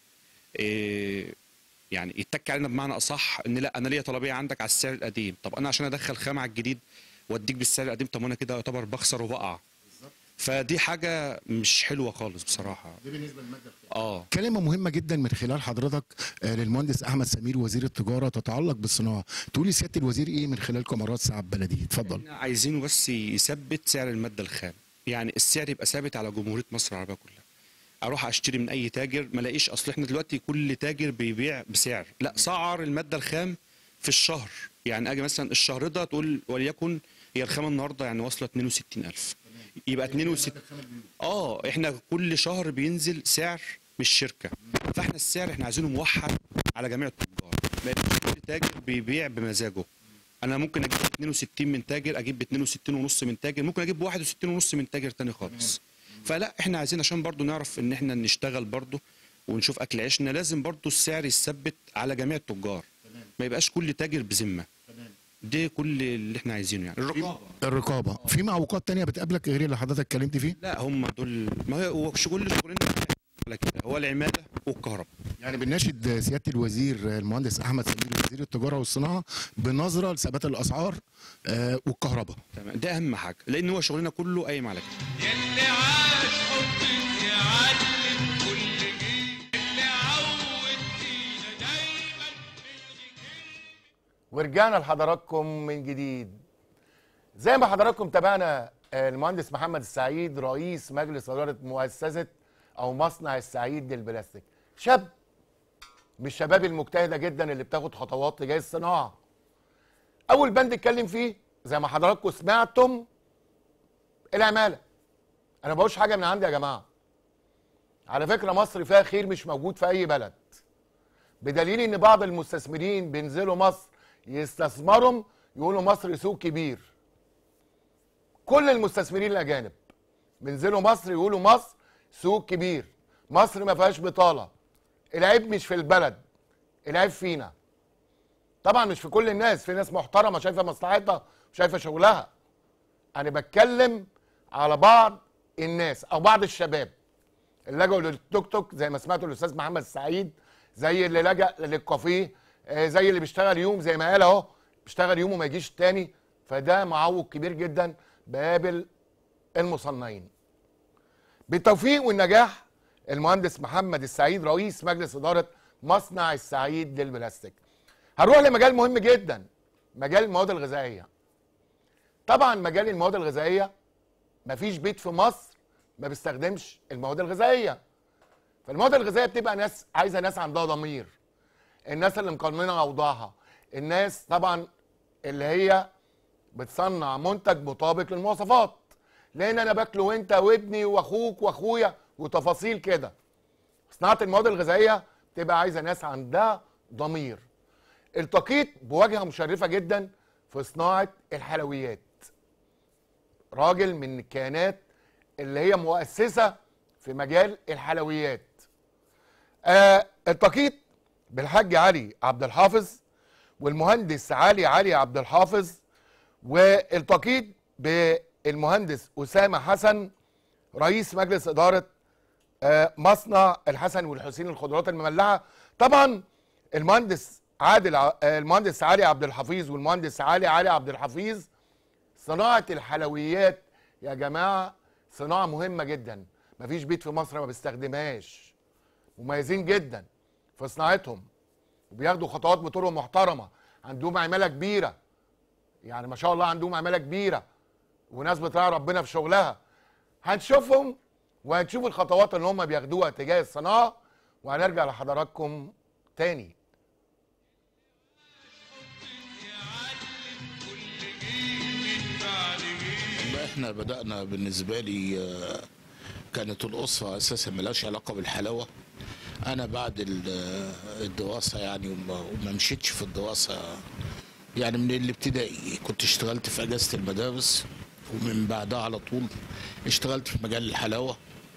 آه، يعني يتك علينا بمعنى اصح ان لا انا ليا طلبيه عندك على السعر القديم طب انا عشان ادخل خام على الجديد واديك بالسعر القديم طب ما انا كده يعتبر بخسر وبقع فدي حاجه مش حلوه خالص بصراحه ده بالنسبه للماده اه كلمة مهمة جدا من خلال حضرتك آه، للمهندس أحمد سمير وزير التجارة تتعلق بالصناعة تقولي سيادة الوزير إيه من خلال كاميرات سعد بلدي اتفضل احنا عايزينه بس يثبت سعر الماده الخام يعني السعر يبقى ثابت على جمهوريه مصر العربيه كلها اروح اشتري من اي تاجر ما الاقيش اصل احنا دلوقتي كل تاجر بيبيع بسعر لا سعر الماده الخام في الشهر يعني اجي مثلا الشهر ده تقول وليكن هي الخامه النهارده يعني واصله 62000 يبقى 62 اه احنا كل شهر بينزل سعر من الشركه فاحنا السعر احنا عايزينه موحد على جميع التجار ما يبقاش كل تاجر بيبيع بمزاجه انا ممكن اجيب 62 من تاجر اجيب ب 62 ونص من تاجر ممكن اجيب ب 61 ونص من تاجر تاني خالص فلا احنا عايزين عشان برضو نعرف ان احنا نشتغل برضو ونشوف اكل عيشنا لازم برضو السعر يثبت على جميع التجار ما يبقاش كل تاجر بذمه ده كل اللي احنا عايزينه يعني الرقابه الرقابة في معوقات تانية بتقابلك غير اللي حضرتك اتكلمت فيه لا هم دول ما هو شغل شغلنا على كده هو العماله والكهرباء يعني بنناشد سيادة الوزير المهندس أحمد سمير وزير التجارة والصناعة بنظرة لثبات الأسعار آه، والكهرباء تمام ده اهم حاجه لان هو شغلنا كله قايم على كده يلي عاش حبك يعلم كل جيل اللي عودتينا دايما ورجعنا لحضراتكم من جديد زي ما حضراتكم تابعنا آه، المهندس محمد السعيد رئيس مجلس اداره مؤسسه او مصنع السعيد للبلاستيك شاب من الشباب المجتهده جدا اللي بتاخد خطوات تجاه الصناعه اول بند اتكلم فيه زي ما حضراتكم سمعتم العماله انا ما بقولش حاجه من عندي يا جماعه على فكره مصر فيها خير مش موجود في اي بلد بدليل ان بعض المستثمرين بينزلوا مصر يستثمروا يقولوا مصر سوق كبير كل المستثمرين الاجانب بينزلوا مصر يقولوا مصر سوق كبير مصر ما فيهاش بطاله العيب مش في البلد العيب فينا طبعا مش في كل الناس في ناس محترمه شايفه مصلحتها وشايفه شغلها انا بتكلم على بعض الناس او بعض الشباب اللي لجوا للتوك توك زي ما سمعتوا الاستاذ محمد السعيد زي اللي لجأ للكافيه آه، زي اللي بيشتغل يوم زي ما قال اهو بيشتغل يوم وما يجيش تاني فده معوق كبير جدا بقابل المصنعين بالتوفيق والنجاح المهندس محمد السعيد رئيس مجلس اداره مصنع السعيد للبلاستيك هنروح لمجال مهم جدا مجال المواد الغذائيه طبعا مجال المواد الغذائيه مفيش بيت في مصر ما بيستخدمش المواد الغذائيه فالمواد الغذائيه بتبقى ناس عايزه ناس عندها ضمير الناس اللي مقننه اوضاعها الناس طبعا اللي هي بتصنع منتج مطابق للمواصفات لان انا باكله وانت وابني واخوك واخويا وتفاصيل كده صناعه المواد الغذائيه تبقى عايزه ناس عندها ضمير التقيت بواجهه مشرفه جدا في صناعه الحلويات راجل من الكيانات اللي هي مؤسسه في مجال الحلويات آه التقيت بالحاج علي عبد الحافظ والمهندس علي علي عبد الحافظ والتقيت بالمهندس اسامه حسن رئيس مجلس اداره آه، مصنع الحسن والحسين الخضروات المملحه طبعا المهندس عادل ع- آه، المهندس علي عبد الحفيظ والمهندس علي علي عبد الحفيظ صناعه الحلويات يا جماعه صناعه مهمه جدا مفيش بيت في مصر ما بيستخدمهاش مميزين جدا في صناعتهم وبياخدوا خطوات بطرق محترمه عندهم عماله كبيره يعني ما شاء الله عندهم عماله كبيره وناس بتراعي ربنا في شغلها هنشوفهم وهنشوف الخطوات اللي هم بياخدوها تجاه الصناعه وهنرجع لحضراتكم تاني والله احنا بدأنا بالنسبة لي آه، كانت الأسرة أساسا ملهاش علاقة بالحلاوة أنا بعد ال- آه، الدراسة يعني وما وما مشيتش في الدراسة يعني من الابتدائي كنت اشتغلت في أجازة المدارس ومن بعدها على طول اشتغلت في مجال الحلاوة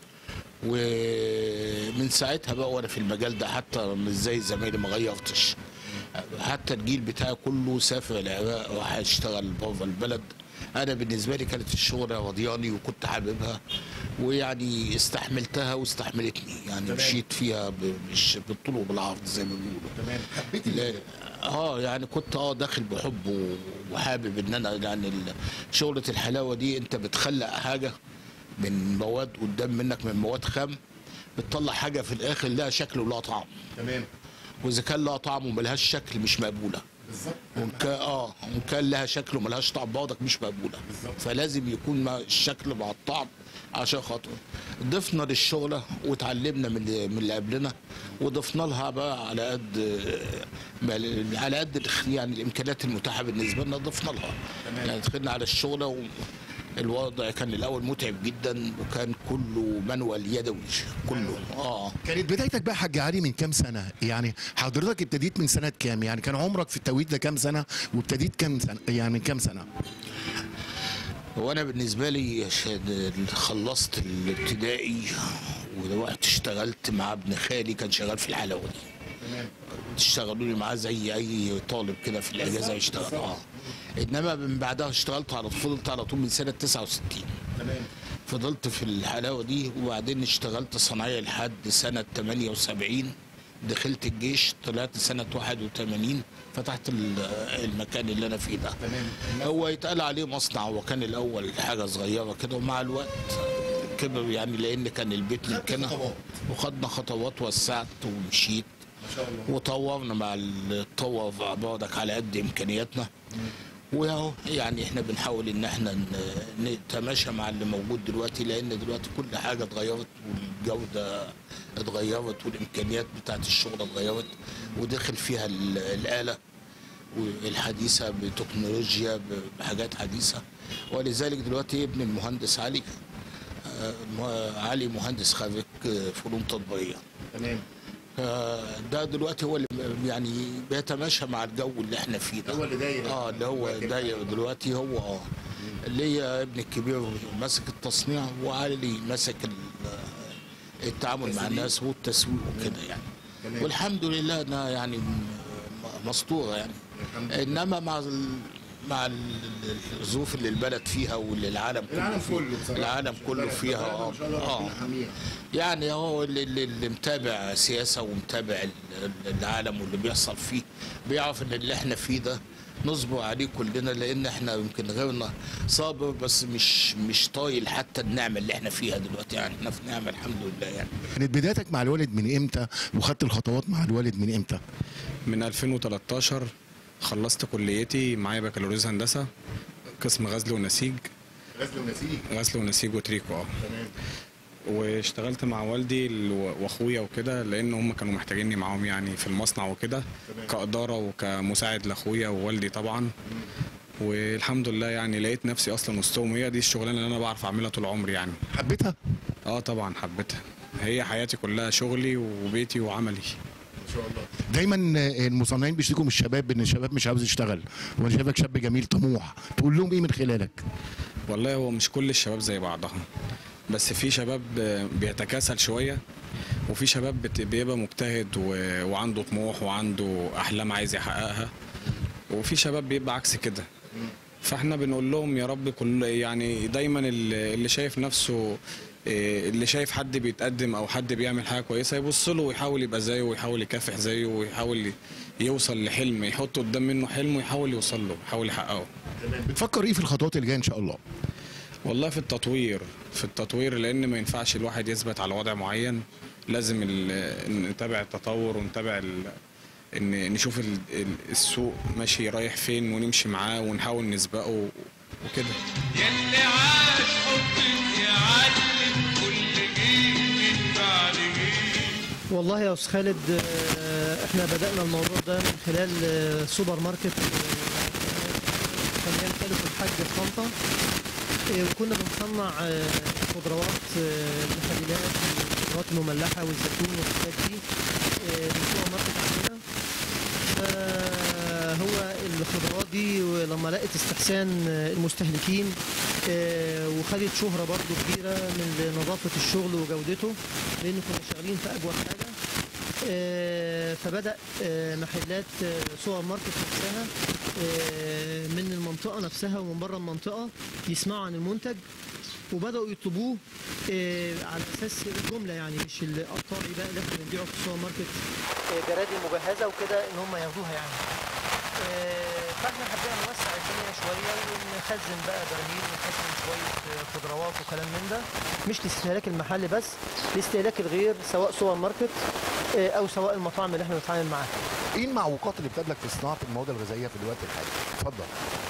ومن ساعتها بقى وانا في المجال ده حتى مش زي زمايلي ما غيرتش حتى الجيل بتاعي كله سافر العراق راح يشتغل بره البلد انا بالنسبه لي كانت الشغله راضياني وكنت حاببها ويعني استحملتها واستحملتني يعني تمام. مشيت فيها ب- مش بالطول وبالعرض زي ما بيقولوا تمام حبيت لا اه يعني كنت اه داخل بحب و- وحابب ان انا يعني ال- شغله الحلاوه دي انت بتخلق حاجه من مواد قدام منك من مواد خام بتطلع حاجه في الاخر لها شكل ولها طعم تمام واذا كان لها طعم وملهاش شكل مش مقبوله بالظبط وان كان اه وان كان لها شكل وملهاش طعم برضك مش مقبوله بالظبط. فلازم يكون مع الشكل مع الطعم عشان خاطر ضفنا للشغله وتعلمنا من اللي, من اللي قبلنا وضفنا لها بقى على قد ما- على قد الخ- يعني الامكانيات المتاحه بالنسبه لنا ضفنا لها يعني دخلنا على الشغله و الوضع كان الاول متعب جدا وكان كله منوال يدوي كله اه كانت بدايتك بقى حاج علي من كام سنه يعني حضرتك ابتديت من سنه كام يعني كان عمرك في التوقيت ده كام سنه وابتديت كام سنه يعني من كام سنه وانا بالنسبه لي عشان خلصت الابتدائي ورحت اشتغلت مع ابن خالي كان شغال في الحلاوه دي تشتغلوا لي معاه زي اي طالب كده في الاجازه يشتغل اه انما من بعدها اشتغلت على طول فضلت على طول من سنه 69 تمام فضلت في الحلاوه دي وبعدين اشتغلت صنايعي لحد سنه 78 دخلت الجيش طلعت سنه 81 فتحت ال- المكان اللي انا فيه ده تمام هو يتقال عليه مصنع هو كان الاول حاجه صغيره كده ومع الوقت كبر يعني لان كان البيت ممكنه خطوات. وخدنا خطوات وسعت ومشيت ما شاء الله وطورنا مع التطور بعضك على قد امكانياتنا واهو يعني احنا بنحاول ان احنا ن- نتماشى مع اللي موجود دلوقتي لان دلوقتي كل حاجه اتغيرت والجوده اتغيرت والامكانيات بتاعت الشغل اتغيرت ودخل فيها ال- الاله والحديثه بتكنولوجيا بحاجات حديثه ولذلك دلوقتي ابن المهندس علي آه، مه- علي مهندس خريج آه، فنون تطبيقيه تمام آه، ده دلوقتي هو اللي يعني بيتماشى مع الجو اللي احنا فيه ده هو اللي داير اه اللي هو داير دلوقتي هو اه اللي هي ابن الكبير ماسك التصنيع وعلي ماسك ال- التعامل مع الناس والتسويق وكده يعني تمام. والحمد لله انها يعني م- مسطوره يعني انما مع ال- مع ال- الظروف اللي البلد فيها واللي العالم كله العالم فيه- كله بصراحة. العالم كله البلد- فيها البلد اه ما شاء الله اه ربنا حميها. يعني هو اللي, اللي, اللي متابع سياسه ومتابع ال- ال- العالم واللي بيحصل فيه بيعرف ان اللي احنا فيه ده نصبر عليه كلنا لان احنا يمكن غيرنا صابر بس مش مش طايل حتى النعمه اللي احنا فيها دلوقتي يعني احنا في نعمه الحمد لله يعني كانت بدايتك مع الوالد من امتى وخدت الخطوات مع الوالد من امتى من 2013 خلصت كليتي معايا بكالوريوس هندسه قسم غزل ونسيج غزل ونسيج غزل ونسيج وتريكو اه تمام واشتغلت مع والدي ال- واخويا وكده لان هم كانوا محتاجيني معاهم يعني في المصنع وكده كاداره وكمساعد لاخويا ووالدي طبعا والحمد لله يعني لقيت نفسي اصلا وسطهم هي دي الشغلانه اللي انا بعرف اعملها طول عمري يعني حبيتها اه طبعا حبيتها هي حياتي كلها شغلي وبيتي وعملي دايما المصنعين بيشتكوا من الشباب ان الشباب مش عاوز يشتغل وانا شايفك شاب جميل طموح تقول لهم ايه من خلالك والله هو مش كل الشباب زي بعضها بس في شباب بيتكاسل شوية وفي شباب بت- بيبقى مجتهد و- وعنده طموح وعنده أحلام عايز يحققها وفي شباب بيبقى عكس كده فاحنا بنقول لهم يا رب كل يعني دايما اللي اللي شايف نفسه إيه، اللي شايف حد بيتقدم او حد بيعمل حاجه كويسه يبص له ويحاول يبقى زيه ويحاول يكافح زيه ويحاول يوصل لحلم يحط قدام منه حلم ويحاول يوصل له يحاول يحققه بتفكر ايه في الخطوات اللي جايه ان شاء الله والله في التطوير في التطوير لان ما ينفعش الواحد يثبت على وضع معين لازم ال- نتابع التطور ونتابع ال- ان نشوف ال- ال- السوق ماشي رايح فين ونمشي معاه ونحاول نسبقه وكده يلي عاش حبك يعلم كل جيل من بعد جيل والله يا استاذ خالد آه، احنا بدأنا الموضوع ده من خلال آه، سوبر ماركت كان خالد الحاج في طنطا آه، وكنا بنصنع آه، خضروات آه، المخللات والخضروات المملحة والزيتون والحاجات دي آه، من سوبر ماركت عندنا فهو الخضروات دي لما لقت استحسان آه، المستهلكين آه، وخدت شهرة برضو كبيرة من نظافة الشغل وجودته لأن كنا شغالين في أجود حاجة آه، فبدأ آه، محلات آه، سوبر ماركت نفسها آه، من المنطقة نفسها ومن بره المنطقة يسمعوا عن المنتج وبدأوا يطلبوه آه، على أساس الجملة يعني مش القطاعي بقى اللي احنا بنبيعه في السوبر ماركت آه، جرادي مجهزة وكده إن هم ياخدوها يعني آه، فاحنا حبينا نوسع الدنيا شويه ونخزن بقى براميل ونخزن شويه آه، خضروات وكلام من ده مش لاستهلاك المحل بس لاستهلاك الغير سواء سوبر ماركت آه، او سواء المطاعم اللي احنا بنتعامل معاها ايه المعوقات اللي بتقابلك في صناعه المواد الغذائيه في الوقت الحالي اتفضل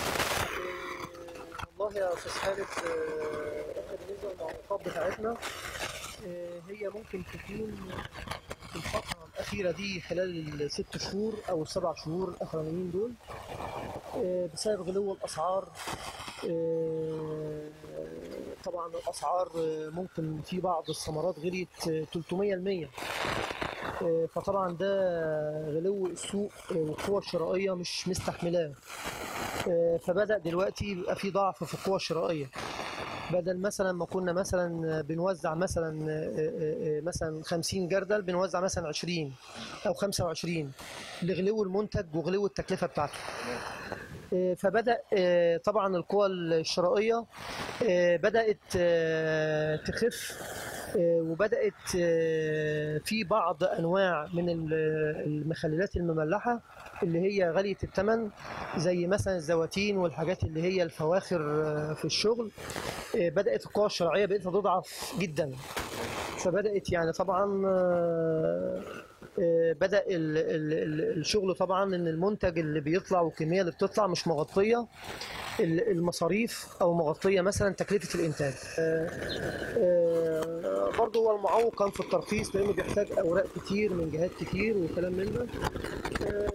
والله يا استاذ خالد آه، احنا بالنسبه للمعوقات بتاعتنا آه، هي ممكن تكون في الفتره الاخيره دي خلال الست شهور او السبع شهور الاخرانيين دول آه، بسبب غلو الاسعار آه، طبعا الاسعار آه، ممكن في بعض الثمرات غليت آه، 300% آه، فطبعا ده غلو السوق آه، والقوة الشرائية مش مستحملاه آه، فبدأ دلوقتي يبقى في ضعف في القوة الشرائية بدل مثلا ما كنا مثلا بنوزع مثلا آه، آه، آه، مثلا 50 جردل بنوزع مثلا 20 او 25 لغلو المنتج وغلو التكلفة بتاعته آه، فبدأ آه، طبعا القوى الشرائية آه، بدأت آه، تخف آه، وبدأت آه، في بعض أنواع من ال- المخللات المملحة اللي هي غالية الثمن زي مثلا الزواتين والحاجات اللي هي الفواخر آه، في الشغل آه، بدأت القوى الشرعية بقت تضعف جدا فبدأت يعني طبعا آه، آه، بدأ ال- ال- ال- الشغل طبعا ان المنتج اللي بيطلع والكمية اللي بتطلع مش مغطية ال- المصاريف او مغطية مثلا تكلفة الانتاج آه، آه، برضه هو المعوق كان في الترخيص لانه بيحتاج اوراق كتير من جهات كتير وكلام من ده آه،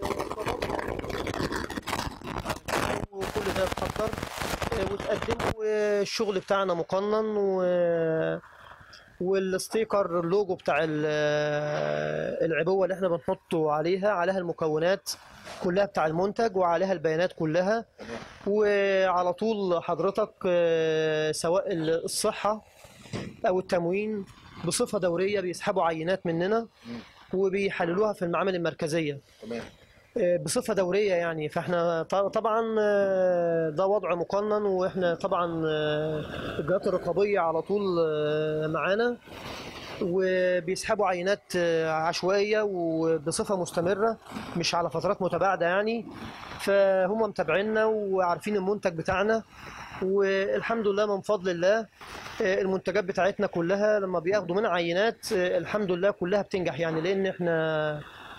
فبرضه وكل ده اتحضر آه، وتقدم والشغل بتاعنا مقنن و والستيكر اللوجو بتاع ال- العبوه اللي احنا بنحطه عليها عليها المكونات كلها بتاع المنتج وعليها البيانات كلها وعلى طول حضرتك آه، سواء الصحه او التموين بصفه دوريه بيسحبوا عينات مننا وبيحللوها في المعامل المركزيه آه، بصفه دوريه يعني فاحنا ط- طبعا آه، ده وضع مقنن واحنا طبعا آه، الجهات الرقابيه على طول آه، معانا وبيسحبوا عينات آه، عشوائيه وبصفه مستمره مش على فترات متباعده يعني فهم متابعينا وعارفين المنتج بتاعنا والحمد لله من فضل الله آه، المنتجات بتاعتنا كلها لما بياخدوا منها عينات آه، الحمد لله كلها بتنجح يعني لان احنا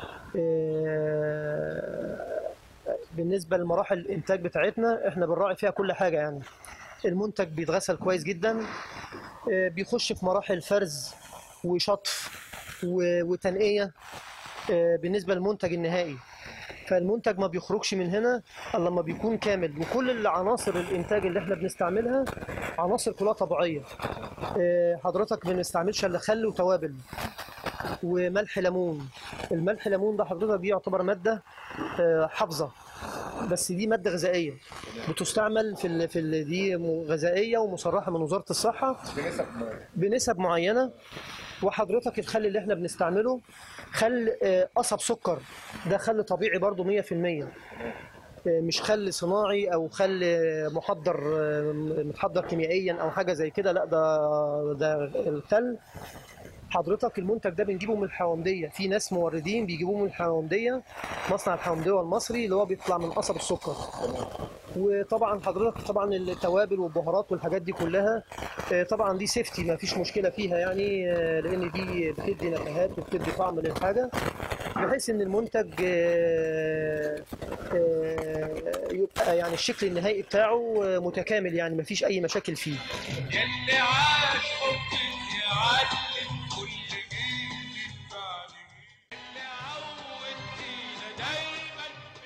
آه، بالنسبه لمراحل الانتاج بتاعتنا احنا بنراعي فيها كل حاجه يعني المنتج بيتغسل كويس جدا آه، بيخش في مراحل فرز وشطف و- وتنقية آه، بالنسبة للمنتج النهائي فالمنتج ما بيخرجش من هنا الا لما بيكون كامل وكل العناصر الانتاج اللي احنا بنستعملها عناصر كلها طبيعيه آه، حضرتك ما بنستعملش الا خل وتوابل وملح ليمون الملح ليمون ده حضرتك دي يعتبر ماده آه، حافظه بس دي ماده غذائيه بتستعمل في ال في ال دي م- غذائيه ومصرحه من وزاره الصحه بنسب معينه وحضرتك الخل اللي احنا بنستعمله خل آه، قصب سكر ده خل طبيعي برضو 100% آه، مش خل صناعي او خل آه، محضر آه، متحضر كيميائيا او حاجه زي كده لا ده ده الخل حضرتك المنتج ده بنجيبه من الحوامديه في ناس موردين بيجيبوه من الحوامديه مصنع الحوامديه المصري اللي هو بيطلع من قصب السكر وطبعا حضرتك طبعا التوابل والبهارات والحاجات دي كلها آه، طبعا دي سيفتي ما فيش مشكله فيها يعني آه، لان دي بتدي نكهات وبتدي طعم للحاجه بحيث ان المنتج آه، آه، يبقى يعني الشكل النهائي بتاعه آه، متكامل يعني ما فيش اي مشاكل فيه يلي عاش حب يعلم كل جيل بعد جيل اللي عودتينا دايما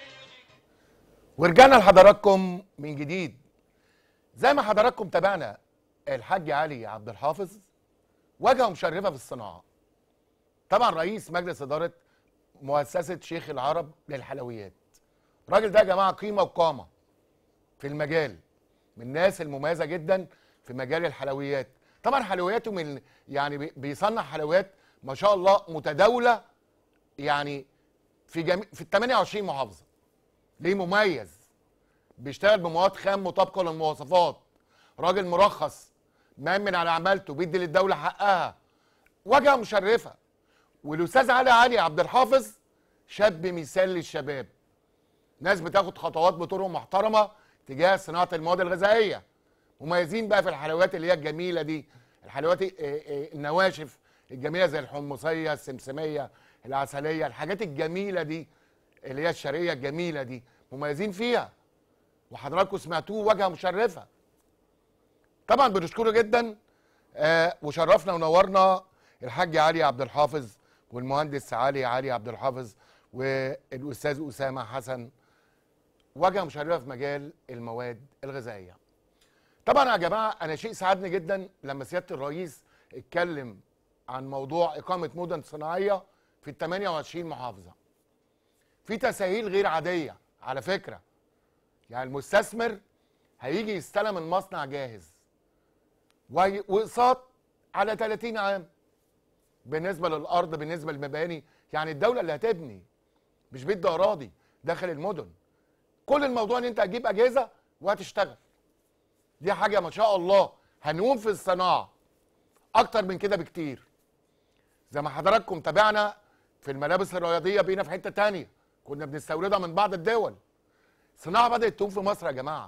ورجعنا لحضراتكم من جديد زي ما حضراتكم تابعنا الحاج علي عبد الحافظ واجهه مشرفه في الصناعه طبعا رئيس مجلس اداره مؤسسه شيخ العرب للحلويات الراجل ده يا جماعه قيمه وقامه في المجال من الناس المميزه جدا في مجال الحلويات طبعا حلوياته من يعني بي- بيصنع حلويات ما شاء الله متداوله يعني في جميع في ال 28 محافظه ليه مميز بيشتغل بمواد خام مطابقه للمواصفات راجل مرخص مأمن على عمالته بيدي للدوله حقها واجهه مشرفه والاستاذ علي علي عبد الحافظ شاب مثال للشباب ناس بتاخد خطوات بطرق محترمه تجاه صناعه المواد الغذائيه مميزين بقى في الحلويات اللي هي الجميله دي الحلويات ال- ال- النواشف الجميله زي الحمصيه السمسميه العسليه الحاجات الجميله دي اللي هي الشرقيه الجميله دي مميزين فيها وحضراتكم سمعتوه واجهه مشرفه طبعا بنشكره جدا آه وشرفنا ونورنا الحاج علي عبد الحافظ والمهندس علي علي عبد الحافظ والاستاذ اسامه حسن واجهه مشرفه في مجال المواد الغذائيه طبعا يا جماعه انا شيء سعدني جدا لما سياده الرئيس اتكلم عن موضوع اقامه مدن صناعيه في ال 28 محافظه في تسهيل غير عاديه على فكره يعني المستثمر هيجي يستلم المصنع جاهز وهي- واقساط على 30 عام بالنسبه للارض بالنسبه للمباني يعني الدوله اللي هتبني مش بيدي اراضي داخل المدن كل الموضوع ان انت هتجيب اجهزه وهتشتغل دي حاجه ما شاء الله هنقوم في الصناعه اكتر من كده بكتير زي ما حضراتكم تابعنا في الملابس الرياضيه بقينا في حته تانية كنا بنستوردها من بعض الدول الصناعه بدات تقوم في مصر يا جماعه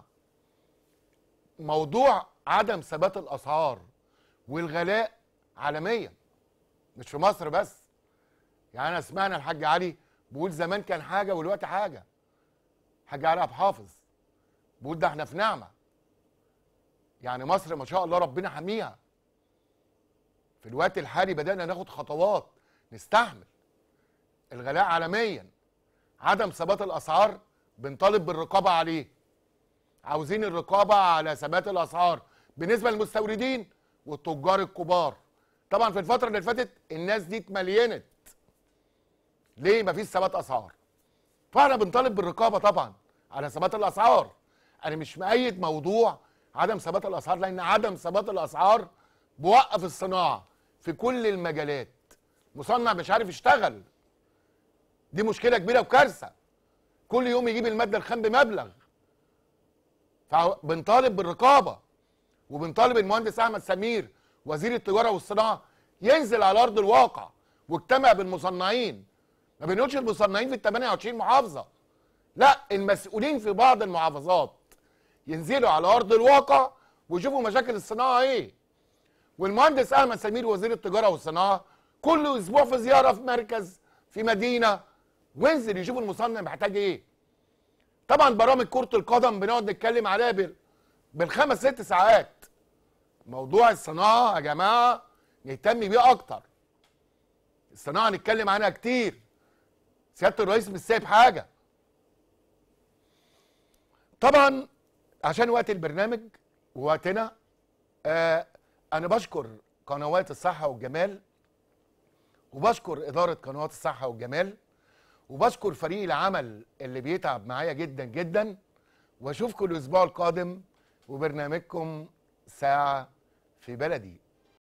موضوع عدم ثبات الاسعار والغلاء عالميا مش في مصر بس يعني انا سمعنا الحاج علي بيقول زمان كان حاجه والوقت حاجه حاج علي عبد الحافظ بيقول ده احنا في نعمه يعني مصر ما شاء الله ربنا حميها في الوقت الحالي بدانا ناخد خطوات نستحمل الغلاء عالميا عدم ثبات الاسعار بنطالب بالرقابه عليه عاوزين الرقابه على ثبات الاسعار بالنسبه للمستوردين والتجار الكبار طبعا في الفتره اللي فاتت الناس دي اتملينت ليه مفيش ثبات اسعار فاحنا بنطالب بالرقابه طبعا على ثبات الاسعار انا مش مؤيد موضوع عدم ثبات الاسعار لان عدم ثبات الاسعار بوقف الصناعه في كل المجالات مصنع مش عارف يشتغل دي مشكله كبيره وكارثه كل يوم يجيب الماده الخام بمبلغ فبنطالب بالرقابه وبنطالب المهندس احمد سمير وزير التجاره والصناعه ينزل على ارض الواقع واجتمع بالمصنعين ما بنقولش المصنعين في ال 28 محافظه لا المسؤولين في بعض المحافظات ينزلوا على ارض الواقع ويشوفوا مشاكل الصناعه ايه والمهندس احمد سمير وزير التجاره والصناعه كل اسبوع في زياره في مركز في مدينه وينزل يشوف المصنع محتاج ايه طبعا برامج كره القدم بنقعد نتكلم عليها بال- بالخمس ست ساعات موضوع الصناعه يا جماعه نهتم بيه اكتر الصناعه نتكلم عنها كتير سياده الرئيس مش سايب حاجه طبعا عشان وقت البرنامج ووقتنا آه انا بشكر قنوات الصحه والجمال وبشكر اداره قنوات الصحه والجمال وبشكر فريق العمل اللي بيتعب معايا جدا جدا واشوفكم الاسبوع القادم وبرنامجكم ساعه في بلدي